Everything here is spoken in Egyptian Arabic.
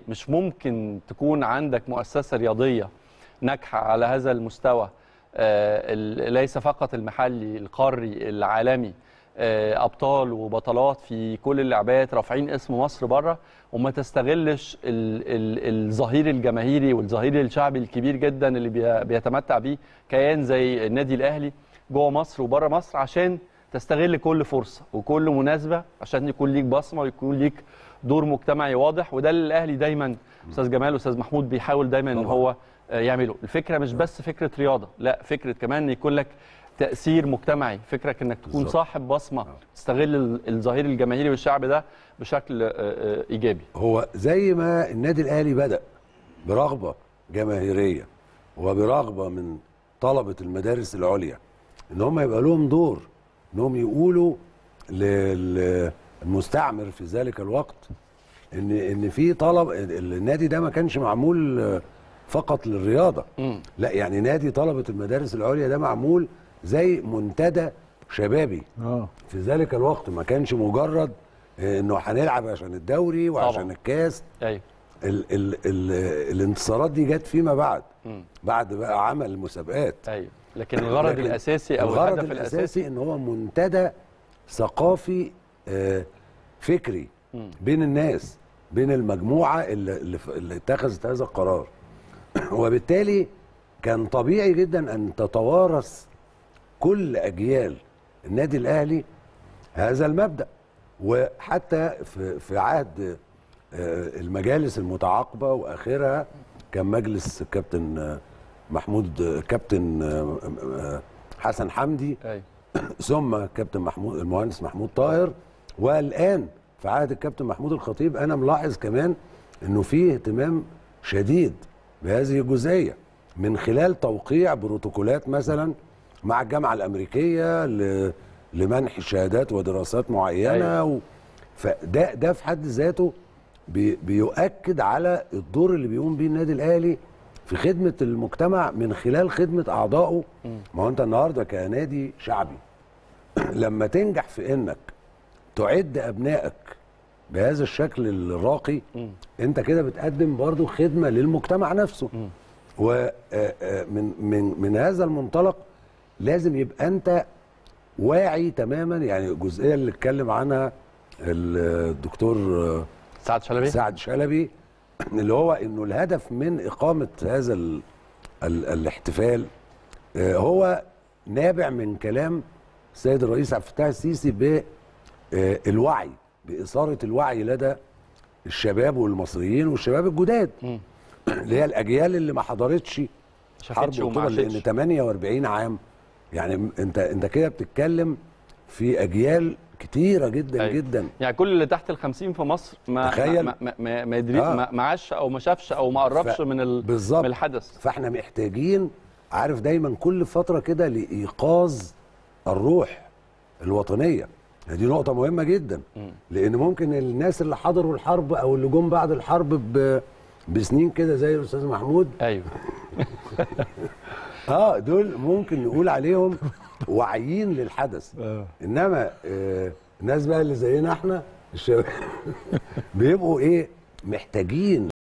مش ممكن تكون عندك مؤسسه رياضيه ناجحه على هذا المستوى آه، ال- ليس فقط المحلي القاري العالمي آه، ابطال وبطلات في كل اللعبات رافعين اسم مصر بره وما تستغلش ال- ال- الظهير الجماهيري والظهير الشعبي الكبير جدا اللي بي- بيتمتع بيه كيان زي النادي الاهلي جوه مصر وبره مصر عشان تستغل كل فرصه وكل مناسبه عشان يكون ليك بصمه ويكون ليك دور مجتمعي واضح وده اللي الاهلي دايما استاذ جمال واستاذ محمود بيحاول دايما ان طبعاً. هو آه، يعمله الفكره مش بس فكره رياضه لا فكره كمان ان يكون لك تاثير مجتمعي فكرك انك تكون بالظبط. صاحب بصمه تستغل ال- الظهير الجماهيري والشعب ده بشكل آه، آه، ايجابي هو زي ما النادي الاهلي بدا برغبه جماهيريه وبرغبه من طلبه المدارس العليا ان هم يبقى لهم دور انهم يقولوا للمستعمر في ذلك الوقت ان ان في طلب النادي ده ما كانش معمول فقط للرياضه مم. لا يعني نادي طلبه المدارس العليا ده معمول زي منتدى شبابي اه في ذلك الوقت ما كانش مجرد آه، انه هنلعب عشان الدوري وعشان طبعاً. الكاس ايوه ال ال ال الانتصارات دي جت فيما بعد مم. بعد بقى عمل المسابقات ايوه لكن الغرض لكن الاساسي او الغرض الهدف الاساسي الاساسي ان هو منتدى ثقافي آه، فكري مم. بين الناس بين المجموعه اللي اللي, اللي اتخذت هذا القرار وبالتالي كان طبيعي جدا ان تتوارث كل اجيال النادي الاهلي هذا المبدا وحتى في في عهد آه، المجالس المتعاقبه واخرها كان مجلس كابتن آه، محمود آه، كابتن آه، آه، حسن حمدي ايوه ثم كابتن محمود المهندس محمود طاهر والان في عهد الكابتن محمود الخطيب انا ملاحظ كمان انه في اهتمام شديد بهذه الجزئيه من خلال توقيع بروتوكولات مثلا مع الجامعه الامريكيه ل- لمنح شهادات ودراسات معينه أيوة. و... فده ده في حد ذاته بي... بيؤكد على الدور اللي بيقوم بيه النادي الاهلي في خدمه المجتمع من خلال خدمه اعضائه ما هو انت النهارده كنادي شعبي لما تنجح في انك تعد ابنائك بهذا الشكل الراقي انت كده بتقدم برضو خدمه للمجتمع نفسه ومن من من هذا المنطلق لازم يبقى انت واعي تماما يعني الجزئيه اللي اتكلم عنها الدكتور سعد شلبي سعد شلبي اللي هو انه الهدف من اقامه هذا ال ال الاحتفال آه، هو نابع من كلام السيد الرئيس عبد الفتاح السيسي بالوعي باثاره الوعي لدى الشباب والمصريين والشباب الجداد مم. اللي هي الاجيال اللي ما حضرتش حرب شافتش وما اكتوبر لان عاشتش 48 عام يعني انت انت كده بتتكلم في اجيال كتيره جدا أيوة. جدا يعني كل اللي تحت ال 50 في مصر ما تخيل. ما ما, ما, ما, يدري آه. ما, ما عاش او ما شافش او ما قربش ف- من ال بالظبط. من الحدث فاحنا محتاجين عارف دايما كل فتره كده لايقاظ الروح الوطنيه دي نقطه مهمه جدا لان ممكن الناس اللي حضروا الحرب او اللي جم بعد الحرب ب... بسنين كده زي الاستاذ محمود ايوه اه دول ممكن نقول عليهم واعيين للحدث آه. انما آه الناس بقى اللي زينا احنا الشباب بيبقوا ايه محتاجين